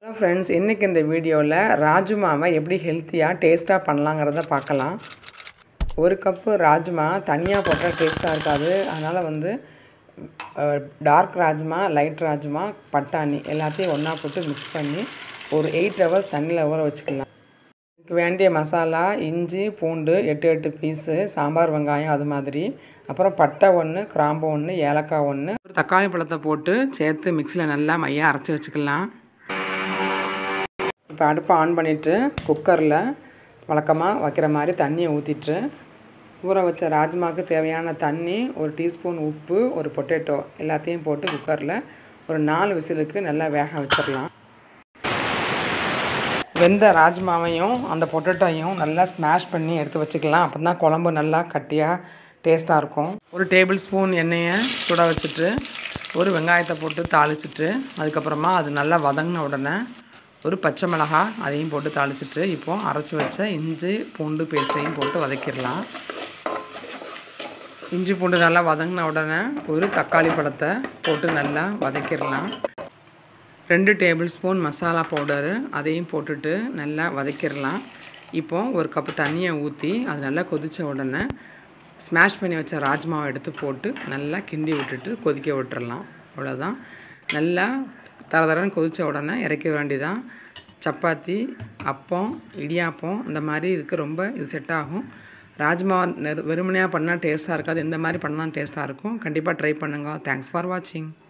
hello friends இன்றைக்கி இந்த வீடியோவில் ராஜுமாவை எப்படி ஹெல்த்தியாக டேஸ்ட்டாக பண்ணலாங்கிறத பார்க்கலாம் ஒரு கப்பு ராஜ்மா தனியாக போட்டால் டேஸ்ட்டாக இருக்காது அதனால் வந்து டார்க் ராஜ்மா லைட் ராஜ்மா பட்டாணி எல்லாத்தையும் ஒன்றா போட்டு மிக்ஸ் பண்ணி ஒரு எயிட் ஹவர்ஸ் தண்ணியில் ஊற வச்சுக்கலாம் இதுக்கு வேண்டிய மசாலா இஞ்சி பூண்டு எட்டு எட்டு பீஸு சாம்பார் வெங்காயம் அது மாதிரி அப்புறம் பட்டை ஒன்று கிராம்பு ஒன்று ஏலக்காய் ஒன்று ஒரு தக்காளி பழத்தை போட்டு சேர்த்து மிக்சியில் நல்லா மையாக அரைச்சி வச்சுக்கலாம் இப்போ அடுப்பை ஆன் பண்ணிவிட்டு குக்கரில் வழக்கமாக வைக்கிற மாதிரி தண்ணியை ஊற்றிட்டு ஊற வச்ச ராஜ்மாவுக்கு தேவையான தண்ணி ஒரு டீஸ்பூன் உப்பு ஒரு பொட்டேட்டோ எல்லாத்தையும் போட்டு குக்கரில் ஒரு நாலு விசிலுக்கு நல்லா வேக வச்சிடலாம் வெந்த ராஜ்மாவையும் அந்த பொட்டேட்டோவையும் நல்லா ஸ்மாஷ் பண்ணி எடுத்து வச்சுக்கலாம் அப்போ தான் குழம்பு நல்லா கட்டியாக டேஸ்ட்டாக இருக்கும் ஒரு டேபிள் ஸ்பூன் எண்ணெயை சுட வச்சுட்டு ஒரு வெங்காயத்தை போட்டு தாளிச்சிட்டு அதுக்கப்புறமா அது நல்லா வதங்கின உடனே ஒரு பச்சை மிளகா அதையும் போட்டு தாளிச்சிட்டு இப்போது அரைச்சி வச்ச இஞ்சி பூண்டு பேஸ்ட்டையும் போட்டு வதக்கிடலாம் இஞ்சி பூண்டு நல்லா வதங்கின உடனே ஒரு தக்காளி பழத்தை போட்டு நல்லா வதக்கிடலாம் ரெண்டு டேபிள் ஸ்பூன் மசாலா பவுடரு அதையும் போட்டுட்டு நல்லா வதக்கிடலாம் இப்போது ஒரு கப்பு தண்ணியை ஊற்றி அது நல்லா கொதித்த உடனே ஸ்மாஷ் பண்ணி வச்ச ராஜ்மாவை எடுத்து போட்டு நல்லா கிண்டி விட்டுட்டு கொதிக்க விட்டுறலாம் அவ்வளோதான் நல்லா தர தரன்னு கொதித்த உடனே இறக்க வேண்டியதான் சப்பாத்தி அப்பம் இடியாப்பம் இந்த மாதிரி இதுக்கு ரொம்ப இது செட் ஆகும் ராஜ்மா நெரு வெறுமனையாக பண்ணால் டேஸ்ட்டாக இருக்காது இந்த மாதிரி பண்ணால் டேஸ்ட்டாக இருக்கும் கண்டிப்பாக ட்ரை பண்ணுங்கள் தேங்க்ஸ் ஃபார் வாட்சிங்